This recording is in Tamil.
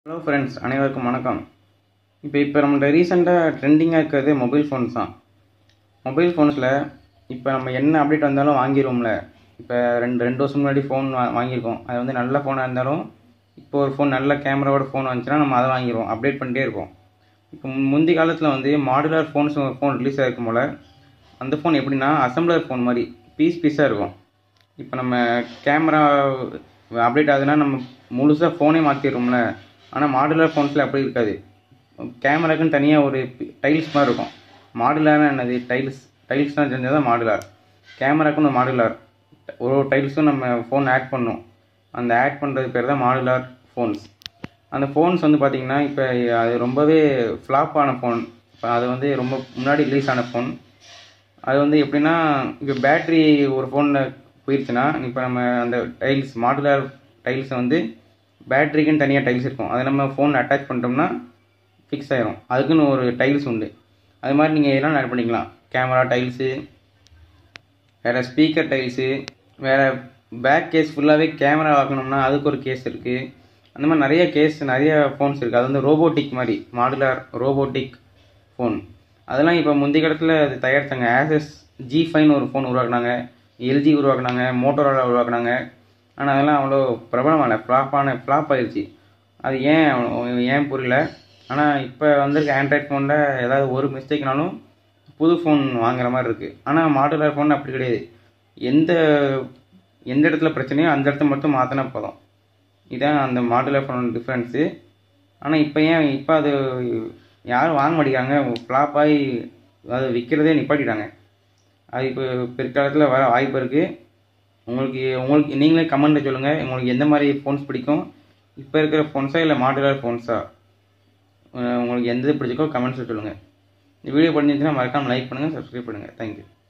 ஹலோ ஃப்ரெண்ட்ஸ் அனைவருக்கும் வணக்கம் இப்போ இப்போ நம்மள்ட்ட ரீசெண்டாக ட்ரெண்டிங்காக இருக்கிறது மொபைல் ஃபோன்ஸ் தான் மொபைல் ஃபோன்ஸில் இப்போ நம்ம என்ன அப்டேட் வந்தாலும் வாங்கிடுவோம்ல இப்போ ரெண்டு ரெண்டு வருஷம் முன்னாடி ஃபோன் வா வாங்கியிருக்கோம் அது வந்து நல்ல ஃபோனாக இருந்தாலும் இப்போ ஒரு ஃபோன் நல்ல கேமராவோட ஃபோன் வந்துச்சுன்னா நம்ம அதை வாங்கிடுவோம் அப்டேட் பண்ணிட்டே இருப்போம் இப்போ மு- முந்தி காலத்தில் வந்து மாடுலர் ஃபோன்ஸ் ஃபோன் ரிலீஸ் ஆகிருக்கும் போல் அந்த ஃபோன் எப்படின்னா அசம்பிளர் ஃபோன் மாதிரி பீஸ் பீஸாக இருக்கும் இப்போ நம்ம கேமரா அப்டேட் ஆகுதுன்னா நம்ம முழுசாக ஃபோனே மாற்றிடுறோம்ல ஆனால் மாடுலர் ஃபோன்ஸில் அப்படி இருக்காது கேமராக்குன்னு தனியாக ஒரு டைல்ஸ் மாதிரி இருக்கும் மாடுலர்னா என்னது டைல்ஸ் டைல்ஸ் தான் தெரிஞ்சது தான் மாடுலார் கேமராக்குன்னு ஒரு மாடுலார் ஒரு ஒரு டைல்ஸும் நம்ம ஃபோன் ஆட் பண்ணணும் அந்த ஆட் பண்ணுறது பேர் தான் மாடுலார் ஃபோன்ஸ் அந்த ஃபோன்ஸ் வந்து பார்த்திங்கன்னா இப்போ அது ரொம்பவே ஃப்ளாப் ஆன ஃபோன் இப்போ அது வந்து ரொம்ப முன்னாடி ரிலீஸ் ஆன ஃபோன் அது வந்து எப்படின்னா இப்போ பேட்ரி ஒரு ஃபோனில் போயிடுச்சுன்னா இப்போ நம்ம அந்த டைல்ஸ் மாடுலர் டைல்ஸை வந்து பேட்டரிக்குன்னு தனியாக டைல்ஸ் இருக்கும் அதை நம்ம ஃபோன் அட்டாச் பண்ணிட்டோம்னா ஃபிக்ஸ் ஆயிரும் அதுக்குன்னு ஒரு டைல்ஸ் உண்டு அது மாதிரி நீங்கள் இதெல்லாம் ஆட் பண்ணிக்கலாம் கேமரா டைல்ஸு வேறு ஸ்பீக்கர் டைல்ஸு வேறு பேக் கேஸ் ஃபுல்லாகவே கேமரா ஆக்கணும்னா அதுக்கு ஒரு கேஸ் இருக்குது அந்த மாதிரி நிறைய கேஸ் நிறைய ஃபோன்ஸ் இருக்குது அது வந்து ரோபோட்டிக் மாதிரி மாடுலார் ரோபோட்டிக் ஃபோன் அதெல்லாம் இப்போ முந்தைய காலத்தில் அது தயாரித்தாங்க ஆசஸ் ஜி ஃபைன்னு ஒரு ஃபோன் உருவாக்குனாங்க எல்ஜி உருவாக்குனாங்க மோட்டோரோலா உருவாக்குனாங்க ஆனால் அதெல்லாம் அவ்வளோ பிரபலமான ஃப்ளாப்பான ஃப்ளாப் ஆயிடுச்சு அது ஏன் அவ- ஏன் புரியல ஆனால் இப்போ வந்திருக்க ஆண்ட்ராய்ட் ஃபோனில் ஏதாவது ஒரு மிஸ்டேக்னாலும் புது ஃபோன் வாங்குற மாதிரி இருக்குது ஆனால் மாடுலர் ஃபோன் அப்படி கிடையாது எந்த எந்த இடத்துல பிரச்சனையோ அந்த இடத்த மட்டும் மாற்றினா போதும் இதான் அந்த மாடுலர் ஃபோனோட டிஃப்ரென்ஸு ஆனால் இப்போ ஏன் இப்போ அது யாரும் வாங்க மாட்டேங்கிறாங்க ஃப்ளாப் ஆகி அது விற்கிறதே நிப்பாட்டிட்டாங்க அது இப்போ பிற்காலத்தில் வர வாய்ப்பு இருக்குது உங்களுக்கு உங்களுக்கு நீங்களே கமெண்ட்டில் சொல்லுங்கள் உங்களுக்கு எந்த மாதிரி ஃபோன்ஸ் பிடிக்கும் இப்போ இருக்கிற ஃபோன்ஸா இல்லை மாடுலர் ஃபோன்ஸா உங்களுக்கு எந்த இது பிடிச்சிக்கோ கமெண்ட்ஸில் சொல்லுங்கள் இந்த வீடியோ பிடிச்சிருந்துச்சுன்னா மறக்காமல் லைக் பண்ணுங்கள் சப்ஸ்கிரைப் பண்ணுங்கள் தேங்க்யூ